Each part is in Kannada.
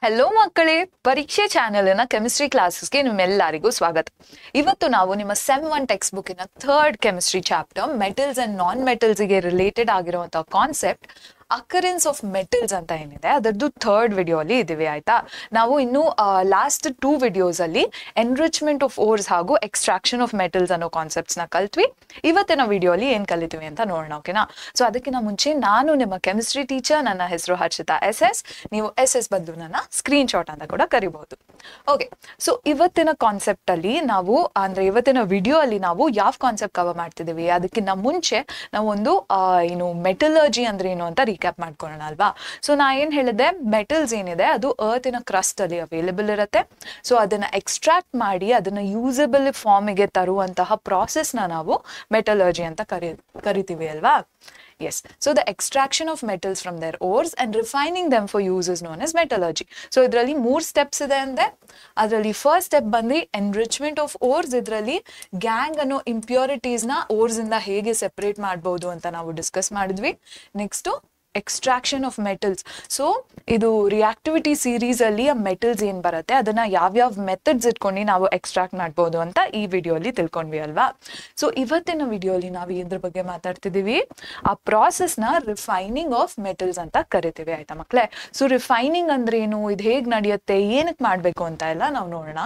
ಹೆಲೋ ಮಕ್ಕಳೇ ಪರೀಕ್ಷೆ ಚಾನೆಲ್ನ ಕೆಮಿಸ್ಟ್ರಿ ಕ್ಲಾಸಸ್ಗೆ ನಿಮ್ಮೆಲ್ಲರಿಗೂ ಸ್ವಾಗತ ಇವತ್ತು ನಾವು ನಿಮ್ಮ ಸೆಮ್ ಒನ್ ಟೆಕ್ಸ್ಟ್ ಬುಕ್ಕಿನ third chemistry chapter metals and non ಮೆಟಲ್ಸ್ಗೆ ರಿಲೇಟೆಡ್ ಆಗಿರುವಂತಹ ಕಾನ್ಸೆಪ್ಟ್ ಅಕರೆನ್ಸ್ ಆಫ್ ಮೆಟಲ್ಸ್ ಅಂತ ಏನಿದೆ ಅದರದ್ದು ಥರ್ಡ್ ವಿಡಿಯೋ ಅಲ್ಲಿ ಇದೀವಿ ಆಯ್ತಾ ನಾವು ಇನ್ನು ಲಾಸ್ಟ್ ಟೂ ವಿಡಿಯೋಸ್ ಅಲ್ಲಿ ಎನ್ರಿಚ್ಮೆಂಟ್ ಆಫ್ ಓರ್ಸ್ ಹಾಗೂ ಎಕ್ಸ್ಟ್ರಾಕ್ಷನ್ ಆಫ್ ಮೆಟಲ್ಸ್ ಅನ್ನೋ ಕಾನ್ಸೆಪ್ಟ್ಸ್ ನ ಕಲ್ತ್ವಿ ಇವತ್ತಿನ ವಿಡಿಯೋ ಅಲ್ಲಿ ಏನ್ ಕಲಿತೀವಿ ಅಂತ ನೋಡೋಣ ಓಕೆನಾ ಸೊ ಅದಕ್ಕಿಂತ ಮುಂಚೆ ನಾನು ನಿಮ್ಮ ಕೆಮಿಸ್ಟ್ರಿ ಟೀಚರ್ ನನ್ನ ಹೆಸರು ಹರ್ಷಿತಾ ಎಸ್ ಎಸ್ ನೀವು ಎಸ್ ಎಸ್ ಬದಲು ನನ್ನ ಸ್ಕ್ರೀನ್ ಶಾಟ್ ಅಂತ ಕೂಡ ಕರಿಬಹುದು ಓಕೆ ಸೊ ಇವತ್ತಿನ ಕಾನ್ಸೆಪ್ಟ್ ಅಲ್ಲಿ ನಾವು ಅಂದ್ರೆ ಇವತ್ತಿನ ವಿಡಿಯೋ ಅಲ್ಲಿ ನಾವು ಯಾವ ಕಾನ್ಸೆಪ್ಟ್ ಕವರ್ ಮಾಡ್ತಿದೀವಿ ಅದಕ್ಕಿಂತ ಮುಂಚೆ ನಾವು ಒಂದು ಆ, ಏನು ಮೆಟಲರ್ಜಿ ಅಂದ್ರೆ ಏನು ಅಂತ ರೀಕ್ಯಾಪ್ ಮಾಡ್ಕೊಳ್ಳೋಣ ಅಲ್ವಾ ಸೊ ನಾ ಏನ್ ಹೇಳಿದೆ ಮೆಟಲ್ಸ್ ಏನಿದೆ ಅದು ಅರ್ತಿನ ಕ್ರಸ್ಟ್ ಅಲ್ಲಿ ಅವೈಲೇಬಲ್ ಇರುತ್ತೆ ಸೊ ಅದನ್ನ ಎಕ್ಸ್ಟ್ರಾಕ್ಟ್ ಮಾಡಿ ಅದನ್ನ ಯೂಸಬಲ್ ಫಾರ್ಮಿಗೆ ತರುವಂತಹ process ನ ನಾವು ಮೆಟಲರ್ಜಿ ಅಂತ ಕರಿ ಕರಿತೀವಿ ಅಲ್ವಾ yes so the extraction of metals from their ores and refining them for uses known as metallurgy so ಇದರಲ್ಲಿ ಮೂರ್ ಸ್ಟೆಪ್ಸ್ ಇದೆ ಅಂದ್ರೆ ಅದರಲ್ಲಿ ಫಸ್ಟ್ ಸ್ಟೆಪ್ ಬಂದು ಎನ್ರಿಚ್ಮೆಂಟ್ ಆಫ್ ಓರ್ಸ್ ಇದರಲ್ಲಿ ಗ್ಯಾಂಗ್ ಅನ್ನೋ ಇಂಪ್ಯೂರಿಟೀಸ್ ನ ಓರ್ಸ್ ಇಂದ ಹೇಗೆ ಸೆಪರೇಟ್ ಮಾಡ್ಬೋದು ಅಂತ ನಾವು ಡಿಸ್ಕಸ್ ಮಾಡಿದ್ವಿ next extraction of metals so ಇದು ರಿಯಾಕ್ಟಿವಿಟಿ ಸೀರೀಸ್ ಅಲ್ಲಿ ಆ ಮೆಟಲ್ಸ್ ಏನ್ ಬರುತ್ತೆ ಅದನ್ನ ಯಾವ್ಯಾವ ಮೆಥಡ್ಸ್ ಇಟ್ಕೊಂಡು ನಾವು ಎಕ್ಸ್ಟ್ರಾಕ್ಟ್ ಮಾಡ್ಬೋದು ಅಂತ ಈ ವಿಡಿಯೋ ಅಲ್ಲಿ ತಿಳ್ಕೊಂಡ್ವಿ ಅಲ್ವಾ ಸೊ ಇವತ್ತಿನ ವಿಡಿಯೋಲಿ ನಾವು ಇದ್ರ ಬಗ್ಗೆ ಮಾತಾಡ್ತಿದೀವಿ ಆ ಪ್ರಾಸೆಸ್ ನ ರಿಫೈನಿಂಗ್ ಆಫ್ ಮೆಟಲ್ಸ್ ಅಂತ ಕರಿತೀವಿ ಆಯ್ತಾ ಮಕ್ಳೇ ಸೊ ರಿಫೈನಿಂಗ್ ಅಂದ್ರೆ ಏನು ಇದು ಹೇಗ್ ನಡೆಯುತ್ತೆ ಏನಕ್ಕೆ ಮಾಡ್ಬೇಕು ಅಂತ ಎಲ್ಲ ನಾವು ನೋಡೋಣ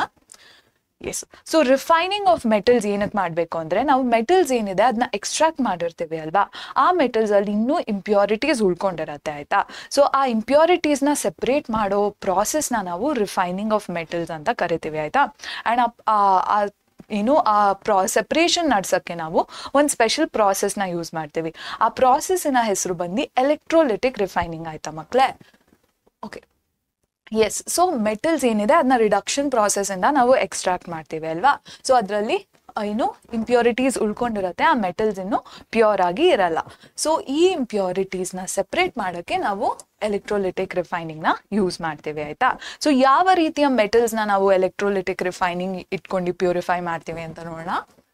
yes so refining of metals ಏನಕ್ಕೆ ಮಾಡಬೇಕು ಅಂದ್ರೆ ನಾವು ಮೆಟಲ್ಸ್ ಏನಿದೆ ಅದನ್ನ ಎಕ್ಸ್ಟ್ರಾಕ್ಟ್ ಮಾಡಿರ್ತೀವಿ ಅಲ್ವಾ ಆ ಮೆಟಲ್ಸ್ ಅಲ್ಲಿ ಇನ್ನೂ ಇಂಪ್ಯೂರಿಟೀಸ್ ಉಳ್ಕೊಂಡಿರತ್ತೆ ಆಯ್ತಾ ಸೊ ಆ ಇಂಪ್ಯೂರಿಟೀಸ್ ನ ಸೆಪರೇಟ್ ಮಾಡೋ process ನ ನಾವು ರಿಫೈನಿಂಗ್ ಆಫ್ ಮೆಟಲ್ಸ್ ಅಂತ ಕರಿತೀವಿ ಆಯ್ತಾ ಅಂಡ್ ಆ ಏನು ಆ ಪ್ರಾ ಸೆಪ್ರೇಷನ್ ನಡ್ಸಕ್ಕೆ ನಾವು ಒಂದು ಸ್ಪೆಷಲ್ ನ ಯೂಸ್ ಮಾಡ್ತೀವಿ ಆ ಪ್ರಾಸೆಸ್ಸಿನ ಹೆಸರು ಬಂದು ಎಲೆಕ್ಟ್ರೋಲಿಟಿಕ್ ರಿಫೈನಿಂಗ್ ಆಯ್ತಾ ಮಕ್ಳೇ ಓಕೆ ಎಸ್ ಸೊ ಮೆಟಲ್ಸ್ ಏನಿದೆ ಅದನ್ನ ರಿಡಕ್ಷನ್ ಪ್ರಾಸೆಸ್ ಇಂದ ನಾವು ಎಕ್ಸ್ಟ್ರಾಕ್ಟ್ ಮಾಡ್ತೀವಿ ಅಲ್ವಾ ಸೊ ಅದರಲ್ಲಿ ಏನು ಇಂಪ್ಯೂರಿಟೀಸ್ ಉಳ್ಕೊಂಡಿರತ್ತೆ ಆ ಮೆಟಲ್ಸ್ ಇನ್ನು ಪ್ಯೂರ್ ಆಗಿ ಇರಲ್ಲ ಸೊ ಈ impurities ನ ಸೆಪರೇಟ್ ಮಾಡೋಕ್ಕೆ ನಾವು ಎಲೆಕ್ಟ್ರೋಲಿಟಿಕ್ ರಿಫೈನಿಂಗ್ ನ ಯೂಸ್ ಮಾಡ್ತೀವಿ ಆಯ್ತಾ ಸೊ ಯಾವ ರೀತಿಯ ಮೆಟಲ್ಸ್ ನ ನಾವು ಎಲೆಕ್ಟ್ರೋಲಿಟಿಕ್ ರಿಫೈನಿಂಗ್ ಇಟ್ಕೊಂಡು ಪ್ಯೂರಿಫೈ ಮಾಡ್ತೀವಿ ಅಂತ ನೋಡೋಣ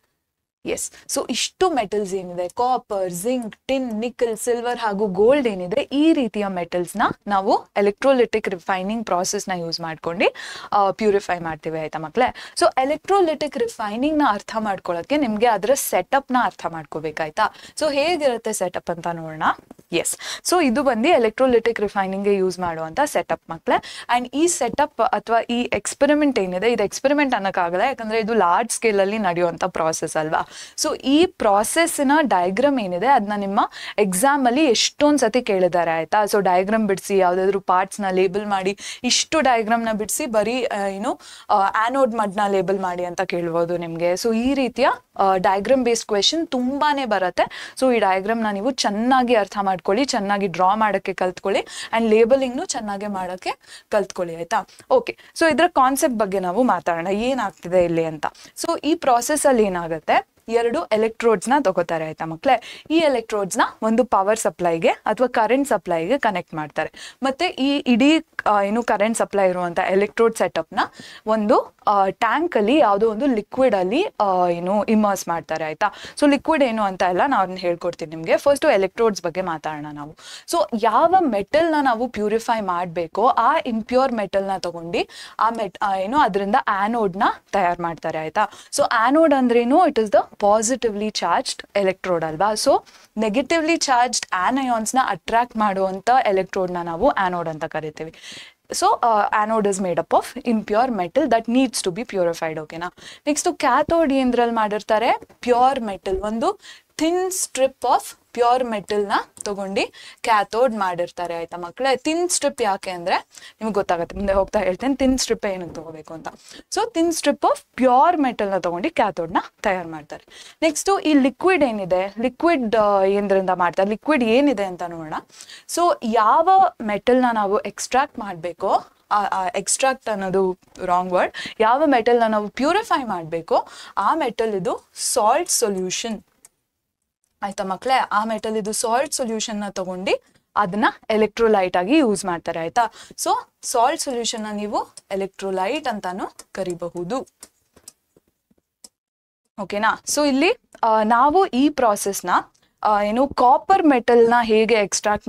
ಎಸ್ ಸೊ ಇಷ್ಟು ಮೆಟಲ್ಸ್ ಏನಿದೆ copper zinc tin nickel silver ಹಾಗೂ ಗೋಲ್ಡ್ ಏನಿದೆ ಈ ರೀತಿಯ ಮೆಟಲ್ಸ್ ನ ನಾವು ಎಲೆಕ್ಟ್ರೋಲಿಟಿಕ್ ರಿಫೈನಿಂಗ್ ಪ್ರಾಸೆಸ್ ನ ಯೂಸ್ ಮಾಡ್ಕೊಂಡು ಪ್ಯೂರಿಫೈ ಮಾಡ್ತೀವಿ ಆಯ್ತಾ ಮಕ್ಳೇ ಸೊ ಎಲೆಕ್ಟ್ರೋಲಿಟಿಕ್ ರಿಫೈನಿಂಗ್ ನ ಅರ್ಥ ಮಾಡ್ಕೊಳ್ಳೋಕೆ ನಿಮ್ಗೆ ಅದರ ಸೆಟಪ್ ನ ಅರ್ಥ ಮಾಡ್ಕೋಬೇಕಾಯ್ತಾ ಸೊ ಹೇಗಿರುತ್ತೆ ಸೆಟಪ್ ಅಂತ ನೋಡೋಣ ಎಸ್ ಸೊ ಇದು ಬಂದು ಎಲೆಕ್ಟ್ರೋಲಿಟಿಕ್ ರಿಫೈನಿಂಗ್ ಯೂಸ್ ಮಾಡುವಂತ ಸೆಟಪ್ ಮಕ್ಳೇ ಅಂಡ್ ಈ ಸೆಟಪ್ ಅಥವಾ ಈ ಎಕ್ಸ್ಪೆರಿಮೆಂಟ್ ಏನಿದೆ ಇದು ಎಕ್ಸ್ಪೆರಿಮೆಂಟ್ ಅನ್ನೋಕ್ಕಾಗಲ್ಲ ಯಾಕಂದ್ರೆ ಇದು ಲಾರ್ಜ್ ಸ್ಕೇಲ್ ಅಲ್ಲಿ ನಡೆಯುವಂತ ಪ್ರಾಸೆಸ್ ಅಲ್ವಾ ಸೊ ಈ ಪ್ರಾಸೆಸ್ನ ಡಯಾಗ್ರಾಮ್ ಏನಿದೆ ಅದನ್ನ ನಿಮ್ಮ ಎಕ್ಸಾಮ್ ಅಲ್ಲಿ ಎಷ್ಟೊಂದ್ ಸತಿ ಕೇಳಿದ್ದಾರೆ ಆಯ್ತಾ ಸೊ ಡಯಾಗ್ರಾಮ್ ಬಿಡಿಸಿ ಯಾವ್ದಾದ್ರು ಪಾರ್ಟ್ಸ್ ನ ಲೇಬಲ್ ಮಾಡಿ ಇಷ್ಟು ಡಯಾಗ್ರಾಮ್ ನ ಬಿಡಿಸಿ ಬರೀ ಆ, ಏನು ಆನೋಡ್ ಮಡ್ನ ಲೇಬಲ್ ಮಾಡಿ ಅಂತ ಕೇಳ್ಬೋದು ನಿಮ್ಗೆ ಸೊ ಈ ರೀತಿಯ ಡಯಾಗ್ರಾಮ್ ಬೇಸ್ಡ್ ಕ್ವೆಶನ್ ತುಂಬಾನೇ ಬರುತ್ತೆ ಸೊ ಈ ಡಯಾಗ್ರಾಮ್ ನ ನೀವು ಚೆನ್ನಾಗಿ ಅರ್ಥ ಮಾಡ್ಕೊಳ್ಳಿ ಚೆನ್ನಾಗಿ ಡ್ರಾ ಮಾಡಕ್ಕೆ ಕಲ್ತ್ಕೊಳ್ಳಿ ಅಂಡ್ ಲೇಬಲಿಂಗ್ನು ಚೆನ್ನಾಗಿ ಮಾಡಕ್ಕೆ ಕಲ್ತ್ಕೊಳ್ಳಿ ಆಯ್ತಾ ಓಕೆ ಸೊ ಇದರ ಕಾನ್ಸೆಪ್ಟ್ ಬಗ್ಗೆ ನಾವು ಮಾತಾಡೋಣ ಏನಾಗ್ತಿದೆ ಇಲ್ಲಿ ಅಂತ ಸೊ ಈ ಪ್ರಾಸೆಸ್ ಅಲ್ಲಿ ಏನಾಗುತ್ತೆ ಎರಡು ಎಲೆಕ್ಟ್ರೋಡ್ಸ್ ನ ತಗೋತಾರೆ ಆಯ್ತಾ ಮಕ್ಳೇ ಈ ಎಲೆಕ್ಟ್ರೋಡ್ಸ್ ನ ಒಂದು ಪವರ್ ಸಪ್ಲೈಗೆ ಅಥವಾ ಕರೆಂಟ್ ಸಪ್ಲೈಗೆ ಕನೆಕ್ಟ್ ಮಾಡ್ತಾರೆ ಮತ್ತೆ ಈ ಇಡೀ ಆ, ಏನು ಕರೆಂಟ್ ಸಪ್ಲೈ ಇರುವಂತ ಎಲೆಕ್ಟ್ರೋಡ್ ಸೆಟಪ್ ನ ಒಂದು ಟ್ಯಾಂಕ್ ಅಲ್ಲಿ ಯಾವುದೋ ಒಂದು ಲಿಕ್ವಿಡ್ ಅಲ್ಲಿ ಆ, ಏನು ಇಮರ್ಸ್ ಮಾಡ್ತಾರೆ ಆಯ್ತಾ ಸೊ ಲಿಕ್ವಿಡ್ ಏನು ಅಂತ ಎಲ್ಲ ನಾನು ಹೇಳ್ಕೊಡ್ತೀನಿ ನಿಮ್ಗೆ ಫಸ್ಟ್ ಎಲೆಕ್ಟ್ರೋಡ್ಸ್ ಬಗ್ಗೆ ಮಾತಾಡೋಣ ನಾವು ಸೊ ಯಾವ ಮೆಟಲ್ ನ ನಾವು ಪ್ಯೂರಿಫೈ ಮಾಡಬೇಕೋ ಆ ಇಂಪ್ಯೂರ್ ಮೆಟಲ್ ನ ತಗೊಂಡು ಆ ಮೆಟ್ ಆ, ಏನು ಅದರಿಂದ ಆನೋಡ್ ನ ತಯಾರು ಮಾಡ್ತಾರೆ ಆಯ್ತಾ ಸೊ ಆನೋಡ್ ಅಂದ್ರೇನು it is the positively charged electrode ಅಲ್ವಾ ಸೊ ನೆಗೆಟಿವ್ಲಿ ಚಾರ್ಜ್ಡ್ ಆನಯಾನ್ಸ್ ನ ಅಟ್ರಾಕ್ಟ್ ಮಾಡುವಂತ ಎಲೆಕ್ಟ್ರೋಡ್ ನ ನಾವು ಆನೋಡ್ ಅಂತ ಕರಿತೀವಿ so anode is made up of impure metal that needs to be purified ಓಕೆನಾ ನೆಕ್ಸ್ಟ್ ಕ್ಯಾಥೋಡ್ ಏನ್ರಲ್ಲಿ ಮಾಡಿರ್ತಾರೆ ಪ್ಯೂರ್ ಮೆಟಲ್ ಒಂದು thin strip of pure metal ನ ತಗೊಂಡು ಕ್ಯಾಥೋಡ್ ಮಾಡಿರ್ತಾರೆ ಆಯ್ತಾ ಮಕ್ಕಳೇ ಥಿನ್ ಸ್ಟ್ರಿಪ್ ಯಾಕೆ ಅಂದ್ರೆ ನಿಮ್ಗೆ ಗೊತ್ತಾಗುತ್ತೆ ಮುಂದೆ ಹೋಗ್ತಾ ಹೇಳ್ತೇನೆ ಥಿನ್ ಸ್ಟ್ರಿಪ್ ಏನಕ್ಕೆ ತಗೋಬೇಕು ಅಂತ so thin strip of pure metal ನ ತಗೊಂಡು ಕ್ಯಾಥೋಡ್ ನ ತಯಾರು ಮಾಡ್ತಾರೆ ನೆಕ್ಸ್ಟ್ ಈ ಲಿಕ್ವಿಡ್ ಏನಿದೆ ಲಿಕ್ವಿಡ್ ಏನ್ರಿಂದ ಮಾಡ್ತಾರೆ ಲಿಕ್ವಿಡ್ ಏನಿದೆ ಅಂತ ನೋಡೋಣ ಸೊ ಯಾವ ಮೆಟಲ್ ನ ನಾವು ಎಕ್ಸ್ಟ್ರಾಕ್ಟ್ ಮಾಡಬೇಕೋ ಎಕ್ಸ್ಟ್ರಾಕ್ಟ್ ಅನ್ನೋದು ರಾಂಗ್ ವರ್ಡ್ ಯಾವ ಮೆಟಲ್ ನ ನಾವು ಪ್ಯೂರಿಫೈ ಮಾಡಬೇಕೋ ಆ ಮೆಟಲ್ ಇದು ಸಾಲ್ಟ್ ಸೊಲ್ಯೂಷನ್ ಆಯ್ತಾ ಮಕ್ಳೇ ಆ ಮೆಟಲ್ ಇದು ಸಾಲ್ಟ್ ಸೊಲ್ಯೂಷನ್ ನ ತಗೊಂಡು ಅದನ್ನ ಎಲೆಕ್ಟ್ರೋಲೈಟ್ ಆಗಿ ಯೂಸ್ ಮಾಡ್ತಾರೆ ಆಯ್ತಾ ಸೊ ಸಾಲ್ಟ್ ಸೊಲ್ಯೂಷನ್ ನ ನೀವು ಎಲೆಕ್ಟ್ರೋಲೈಟ್ ಅಂತಾನು ಕರಿಬಹುದು ಓಕೆನಾ ಸೊ ಇಲ್ಲಿ ಆ, ನಾವು ಈ ಪ್ರಾಸೆಸ್ನ ಏನು ಕಾಪರ್ ಮೆಟಲ್ನ ಹೇಗೆ ಎಕ್ಸ್ಟ್ರಾಕ್ಟ್ ಮಾ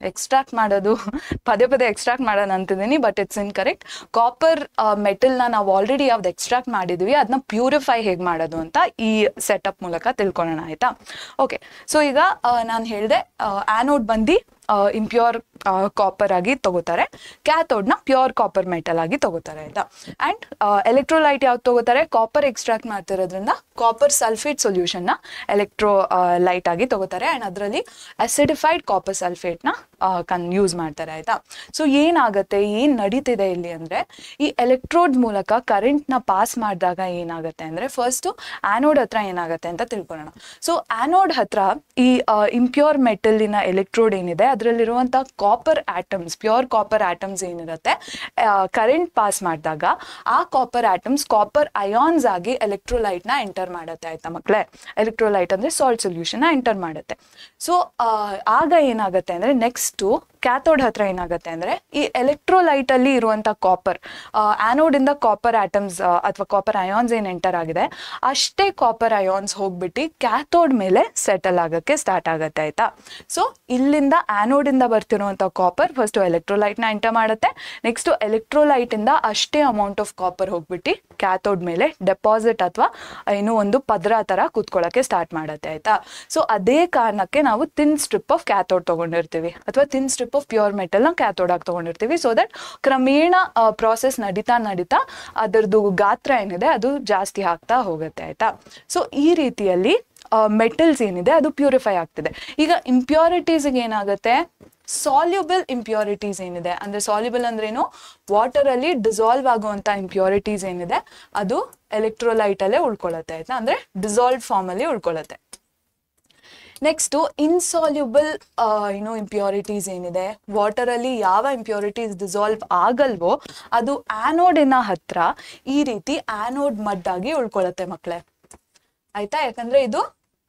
ಎಕ್ಸ್ಟ್ರಾಕ್ಟ್ ಮಾಡೋದು ಪದೇ ಪದೇ ಎಕ್ಸ್ಟ್ರಾಕ್ಟ್ ಮಾಡೋಣ ಅಂತಿದ್ದೀನಿ but it's incorrect copper ಮೆಟಲ್ನ ನಾವು ಆಲ್ರೆಡಿ ಯಾವ್ದು ಎಕ್ಸ್ಟ್ರಾಕ್ಟ್ ಮಾಡಿದ್ವಿ ಅದನ್ನ ಪ್ಯೂರಿಫೈ ಹೇಗೆ ಮಾಡೋದು ಅಂತ ಈ ಸೆಟಪ್ ಮೂಲಕ ತಿಳ್ಕೊಳ್ಳೋಣ ಆಯ್ತಾ ಓಕೆ ಸೊ ಈಗ ನಾನು ಹೇಳಿದೆ ಆ್ಯನೋಡ್ ಬಂದು ಇಂಪ್ಯೂರ್ ಕಾಪರ್ ಆಗಿ ತಗೋತಾರೆ ಕ್ಯಾಥೋಡ್ನ ಪ್ಯೂರ್ ಕಾಪರ್ ಮೆಟಲ್ ಆಗಿ ತಗೋತಾರೆ ಆಯ್ತಾ ಆ್ಯಂಡ್ ಎಲೆಕ್ಟ್ರೋಲೈಟ್ ಯಾವ್ದು ತಗೋತಾರೆ ಕಾಪರ್ ಎಕ್ಸ್ಟ್ರಾಕ್ಟ್ ಮಾಡ್ತಿರೋದ್ರಿಂದ ಕಾಪರ್ ಸಲ್ಫೇಟ್ ಸೊಲ್ಯೂಷನ್ನ ಎಲೆಕ್ಟ್ರೋ ಲೈಟ್ ಆಗಿ ತಗೋತಾರೆ ಆ್ಯಂಡ್ ಅದರಲ್ಲಿ ಅಸಿಡಿಫೈಡ್ ಕಾಪರ್ ಸಲ್ಫೇಟ್ನ ಕನ್ ಯೂಸ್ ಮಾಡ್ತಾರೆ ಆಯ್ತಾ ಸೊ ಏನಾಗುತ್ತೆ ಏನು ನಡೀತಿದೆ ಇಲ್ಲಿ ಅಂದರೆ ಈ ಎಲೆಕ್ಟ್ರೋಡ್ ಮೂಲಕ ಕರೆಂಟ್ನ ಪಾಸ್ ಮಾಡಿದಾಗ ಏನಾಗುತ್ತೆ ಅಂದರೆ ಫಸ್ಟು ಆ್ಯನೋಡ್ ಹತ್ರ ಏನಾಗುತ್ತೆ ಅಂತ ತಿಳ್ಕೊಳ್ಳೋಣ ಸೊ ಆ್ಯನೋಡ್ ಹತ್ರ ಈ ಇಂಪ್ಯೂರ್ ಮೆಟಲಿನ ಎಲೆಕ್ಟ್ರೋಡ್ ಏನಿದೆ ಅದರಲ್ಲಿರುವಂಥ copper atoms pure copper atoms ಏನಿರುತ್ತೆ ಕರೆಂಟ್ ಪಾಸ್ ಮಾಡಿದಾಗ ಆ ಕಾಪರ್ ಆಟಮ್ಸ್ ಕಾಪರ್ ಅಯಾನ್ಸ್ ಆಗಿ ಎಲೆಕ್ಟ್ರೋಲೈಟ್ನ ಎಂಟರ್ ಮಾಡುತ್ತೆ ಆಯ್ತಾ ಮಕ್ಕಳೇ ಎಲೆಕ್ಟ್ರೋಲೈಟ್ ಅಂದರೆ ಸಾಲ್ಟ್ ಸೊಲ್ಯೂಷನ್ನ ಎಂಟರ್ ಮಾಡುತ್ತೆ ಸೊ ಆಗ ಏನಾಗುತ್ತೆ ಅಂದರೆ ನೆಕ್ಸ್ಟು ಕ್ಯಾಥೋಡ್ ಹತ್ರ ಏನಾಗುತ್ತೆ ಅಂದರೆ ಈ ಎಲೆಕ್ಟ್ರೋಲೈಟ್ ಅಲ್ಲಿ ಇರುವಂಥ ಕಾಪರ್ ಆ್ಯನೋಡಿಂದ ಕಾಪರ್ ಆಟಮ್ಸ್ ಅಥವಾ ಕಾಪರ್ ಅಯಾನ್ಸ್ ಏನು ಎಂಟರ್ ಆಗಿದೆ ಅಷ್ಟೇ ಕಾಪರ್ ಅಯಾನ್ಸ್ ಹೋಗ್ಬಿಟ್ಟು ಕ್ಯಾಥೋಡ್ ಮೇಲೆ ಸೆಟಲ್ ಆಗೋಕ್ಕೆ ಸ್ಟಾರ್ಟ್ ಆಗುತ್ತೆ ಆಯ್ತಾ ಸೊ ಇಲ್ಲಿಂದ ಆ್ಯನೋಡಿಂದ ಬರ್ತಿರುವಂಥ ಕಾಪರ್ ಫಸ್ಟು ಎಲೆಕ್ಟ್ರೋಲೈಟ್ನ ಎಂಟರ್ ಮಾಡುತ್ತೆ ನೆಕ್ಸ್ಟು ಎಲೆಕ್ಟ್ರೋಲೈಟಿಂದ ಅಷ್ಟೇ ಅಮೌಂಟ್ ಆಫ್ ಕಾಪರ್ ಹೋಗ್ಬಿಟ್ಟು ಕ್ಯಾಥೋಡ್ ಮೇಲೆ ಡೆಪಾಸಿಟ್ ಅಥವಾ ಏನು ಒಂದು ಪದರ ಥರ ಕೂತ್ಕೊಳ್ಳೋಕ್ಕೆ ಸ್ಟಾರ್ಟ್ ಮಾಡುತ್ತೆ ಆಯ್ತಾ ಸೊ ಅದೇ ಕಾರಣಕ್ಕೆ ನಾವು ತಿನ್ ಸ್ಟ್ರಿಪ್ ಆಫ್ ಕ್ಯಾಥೋಡ್ ತೊಗೊಂಡಿರ್ತೀವಿ ಅಥವಾ ತಿನ್ ಸ್ಟ್ರಿಪ್ ಆಫ್ ಪ್ಯೂರ್ ಮೆಟಲ್ನ ಕ್ಯಾಥೋಡ್ ಆಗಿ ತೊಗೊಂಡಿರ್ತೀವಿ ಸೊ ದಟ್ ಕ್ರಮೇಣ ಪ್ರಾಸೆಸ್ ನಡೀತಾ ನಡೀತಾ ಅದರದ್ದು ಗಾತ್ರ ಏನಿದೆ ಅದು ಜಾಸ್ತಿ ಆಗ್ತಾ ಹೋಗುತ್ತೆ ಆಯ್ತಾ ಸೊ ಈ ರೀತಿಯಲ್ಲಿ ಮೆಟಲ್ಸ್ ಏನಿದೆ ಅದು ಪ್ಯೂರಿಫೈ ಆಗ್ತಿದೆ ಈಗ ಇಂಪ್ಯೂರಿಟೀಸ್ಗೆ ಏನಾಗುತ್ತೆ ಸಾಲ್ಯುಬಲ್ ಇಂಪ್ಯೂರಿಟೀಸ್ ಏನಿದೆ ಅಂದ್ರೆ ಸಾಲ್ಯುಬಲ್ ಅಂದ್ರೇನು ವಾಟರ್ ಅಲ್ಲಿ ಡಿಸಾಲ್ವ್ ಆಗುವಂತ ಇಂಪ್ಯೂರಿಟೀಸ್ ಏನಿದೆ ಅದು ಎಲೆಕ್ಟ್ರೋಲೈಟ್ ಅಲ್ಲೇ ಉಳ್ಕೊಳ್ಳುತ್ತೆ ಆಯ್ತಾ ಅಂದ್ರೆ ಡಿಸಾಲ್ವ್ ಫಾರ್ಮ್ ಅಲ್ಲಿ ಉಳ್ಕೊಳ್ಳುತ್ತೆ ನೆಕ್ಸ್ಟು ಇನ್ಸಾಲ್ಯುಬಲ್ ಏನು ಇಂಪ್ಯೂರಿಟೀಸ್ ಏನಿದೆ ವಾಟರಲ್ಲಿ ಯಾವ ಇಂಪ್ಯೂರಿಟೀಸ್ ಡಿಸಾಲ್ವ್ ಆಗಲ್ವೋ ಅದು ಆ್ಯನೋಡಿನ ಹತ್ರ ಈ ರೀತಿ ಆ್ಯನೋಡ್ ಮಡ್ಡಾಗಿ ಉಳ್ಕೊಳ್ಳುತ್ತೆ ಮಕ್ಕಳೇ ಆಯ್ತಾ ಯಾಕಂದ್ರೆ ಇದು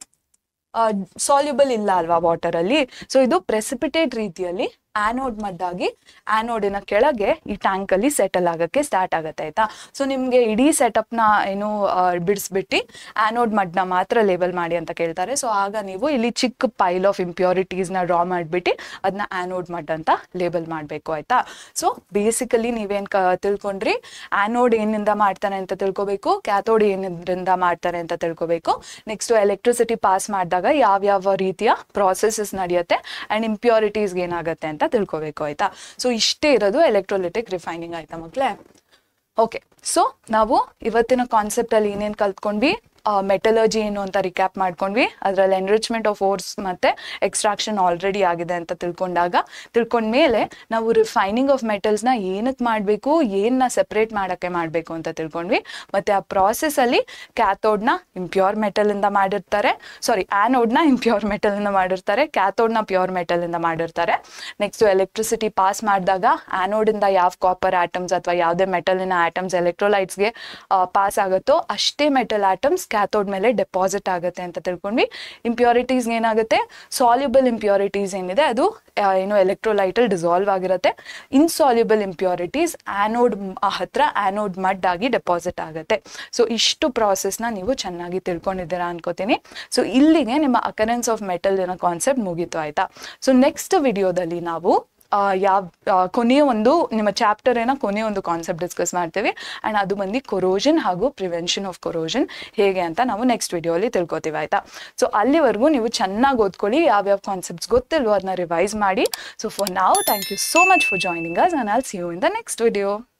ಸಾಲ್ಯುಬಲ್ ಇಲ್ಲ ಅಲ್ವಾ ವಾಟರಲ್ಲಿ ಸೊ ಇದು ಪ್ರೆಸಿಪಿಟೇಟ್ ರೀತಿಯಲ್ಲಿ ಆ್ಯನೋಡ್ ಮಡ್ಡಾಗಿ ಆ್ಯನೋಡಿನ ಕೆಳಗೆ ಈ ಟ್ಯಾಂಕಲ್ಲಿ ಸೆಟಲ್ ಆಗೋಕ್ಕೆ ಸ್ಟಾರ್ಟ್ ಆಗುತ್ತೆ ಆಯ್ತಾ ಸೊ ನಿಮಗೆ ಇಡೀ ಸೆಟಪ್ನ ಏನು ಬಿಡಿಸ್ಬಿಟ್ಟು ಆ್ಯನೋಡ್ ಮಡ್ನ ಮಾತ್ರ ಲೇಬಲ್ ಮಾಡಿ ಅಂತ ಕೇಳ್ತಾರೆ ಸೊ ಆಗ ನೀವು ಇಲ್ಲಿ ಚಿಕ್ಕ ಪೈಲ್ ಆಫ್ ಇಂಪ್ಯೂರಿಟೀಸ್ನ ಡ್ರಾ ಮಾಡಿಬಿಟ್ಟು ಅದನ್ನ ಆ್ಯನೋಡ್ ಮಡ್ ಅಂತ ಲೇಬಲ್ ಮಾಡಬೇಕು ಆಯ್ತಾ ಸೊ ಬೇಸಿಕಲಿ ನೀವೇನು ಕ ತಿಳ್ಕೊಂಡ್ರಿ ಆ್ಯನೋಡ್ ಏನಿಂದ ಮಾಡ್ತಾನೆ ಅಂತ ತಿಳ್ಕೊಬೇಕು ಕ್ಯಾಥೋಡ್ ಏನಿಂದ ಮಾಡ್ತಾರೆ ಅಂತ ತಿಳ್ಕೊಬೇಕು ನೆಕ್ಸ್ಟು ಎಲೆಕ್ಟ್ರಿಸಿಟಿ ಪಾಸ್ ಮಾಡಿದಾಗ ಯಾವ್ಯಾವ ರೀತಿಯ ಪ್ರಾಸೆಸಸ್ ನಡೆಯುತ್ತೆ ಆ್ಯಂಡ್ ಇಂಪ್ಯೂರಿಟೀಸ್ಗೆ ಏನಾಗುತ್ತೆ ಅಂತ ತಿಳ್ಕೊಬೇಕು ಆಯ್ತಾ ಸೊ ಇಷ್ಟೇ ಇರೋದು ಎಲೆಕ್ಟ್ರೋಲಿಟಿಕ್ ರಿಫೈನಿಂಗ್ ಆಯ್ತಾ ಮಕ್ಕಳೇ ಓಕೆ ಸೊ ನಾವು ಇವತ್ತಿನ ಕಾನ್ಸೆಪ್ಟ್ ಅಲ್ಲಿ ಏನೇನು ಕಲ್ತ್ಕೊಂಡ್ವಿ ಮೆಟಲರ್ಜಿ ಏನು ಅಂತ ರಿಕ್ಯಾಪ್ ಮಾಡ್ಕೊಂಡ್ವಿ ಅದರಲ್ಲಿ ಎನ್ರಿಚ್ಮೆಂಟ್ ಆಫ್ ಓರ್ಸ್ ಮತ್ತೆ ಎಕ್ಸ್ಟ್ರಾಕ್ಷನ್ ಆಲ್ರೆಡಿ ಆಗಿದೆ ಅಂತ ತಿಳ್ಕೊಂಡಾಗ ತಿಳ್ಕೊಂಡ್ಮೇಲೆ ನಾವು ರಿಫೈನಿಂಗ್ ಆಫ್ ಮೆಟಲ್ಸ್ನ ಏನಕ್ಕೆ ಮಾಡಬೇಕು ಏನನ್ನ ಸೆಪ್ರೇಟ್ ಮಾಡೋಕ್ಕೆ ಮಾಡಬೇಕು ಅಂತ ತಿಳ್ಕೊಂಡ್ವಿ ಮತ್ತೆ ಆ ಪ್ರಾಸೆಸ್ಸಲ್ಲಿ ಕ್ಯಾಥೋಡ್ನ ಇಂಪ್ಯೂರ್ ಮೆಟಲಿಂದ ಮಾಡಿರ್ತಾರೆ ಸಾರಿ ಆ್ಯನೋಡ್ನ ಇಂಪ್ಯೂರ್ ಮೆಟಲಿಂದ ಮಾಡಿರ್ತಾರೆ ಕ್ಯಾಥೋಡ್ನ ಪ್ಯೂರ್ ಮೆಟಲಿಂದ ಮಾಡಿರ್ತಾರೆ ನೆಕ್ಸ್ಟು ಎಲೆಕ್ಟ್ರಿಸಿಟಿ ಪಾಸ್ ಮಾಡಿದಾಗ ಆ್ಯನೋಡಿಂದ ಯಾವ ಕಾಪರ್ ಆಟಮ್ಸ್ ಅಥವಾ ಯಾವುದೇ ಮೆಟಲಿನ ಆಟಮ್ಸ್ ಎಲೆಕ್ಟ್ರೋಲೈಟ್ಸ್ಗೆ ಪಾಸ್ ಆಗುತ್ತೋ ಅಷ್ಟೇ ಮೆಟಲ್ ಆಟಮ್ಸ್ ಕ್ಯಾಥೋಡ್ ಮೇಲೆ ಡೆಪಾಸಿಟ್ ಆಗುತ್ತೆ ಅಂತ ತಿಳ್ಕೊಂಡ್ವಿ ಇಂಪ್ಯೂರಿಟೀಸ್ ಏನಾಗುತ್ತೆ ಸಾಲ್ಯುಬಲ್ ಇಂಪ್ಯೂರಿಟೀಸ್ ಏನಿದೆ ಅದು ಆ, ಏನು ಎಲೆಕ್ಟ್ರೋಲೈಟಲ್ಲಿ ಡಿಸಾಲ್ವ್ ಆಗಿರುತ್ತೆ ಇನ್ಸಾಲ್ಯುಬಲ್ ಇಂಪ್ಯೂರಿಟೀಸ್ ಆ್ಯನೋಡ್ ಹತ್ರ ಆ್ಯನೋಡ್ ಮಡ್ ಆಗಿ ಡೆಪಾಸಿಟ್ ಆಗುತ್ತೆ ಸೊ ಇಷ್ಟು ಪ್ರಾಸೆಸ್ನ ನೀವು ಚೆನ್ನಾಗಿ ತಿಳ್ಕೊಂಡಿದ್ದೀರಾ ಅನ್ಕೋತೀನಿ ಸೊ ಇಲ್ಲಿಗೆ ನಿಮ್ಮ ಅಕರೆನ್ಸ್ ಆಫ್ ಮೆಟಲ್ ಏನೋ ಕಾನ್ಸೆಪ್ಟ್ ಮುಗೀತು ಆಯ್ತಾ ಸೊ ನೆಕ್ಸ್ಟ್ ವಿಡಿಯೋದಲ್ಲಿ ನಾವು ಯಾವ ಕೊನೆಯ ಒಂದು ನಿಮ್ಮ ಚಾಪ್ಟರ್ ಏನೋ ಕೊನೆಯ ಒಂದು ಕಾನ್ಸೆಪ್ಟ್ ಡಿಸ್ಕಸ್ ಮಾಡ್ತೀವಿ ಆ್ಯಂಡ್ ಅದು ಬಂದು ಕೊರೋಷನ್ ಹಾಗೂ ಪ್ರಿವೆನ್ಷನ್ ಆಫ್ ಕೊರೋಷನ್ ಹೇಗೆ ಅಂತ ನಾವು ನೆಕ್ಸ್ಟ್ ವಿಡಿಯೋಲಿ ತಿಳ್ಕೊತೀವಿ ಆಯ್ತಾ ಸೊ ಅಲ್ಲಿವರೆಗೂ ನೀವು ಚೆನ್ನಾಗಿ ಓದ್ಕೊಳ್ಳಿ ಯಾವ್ಯಾವ ಕಾನ್ಸೆಪ್ಟ್ಸ್ ಗೊತ್ತಿಲ್ವೋ ಅದನ್ನ ರಿವೈಸ್ ಮಾಡಿ ಸೊ ಫಾರ್ ನಾವು thank you so much for joining us and all see you in the next video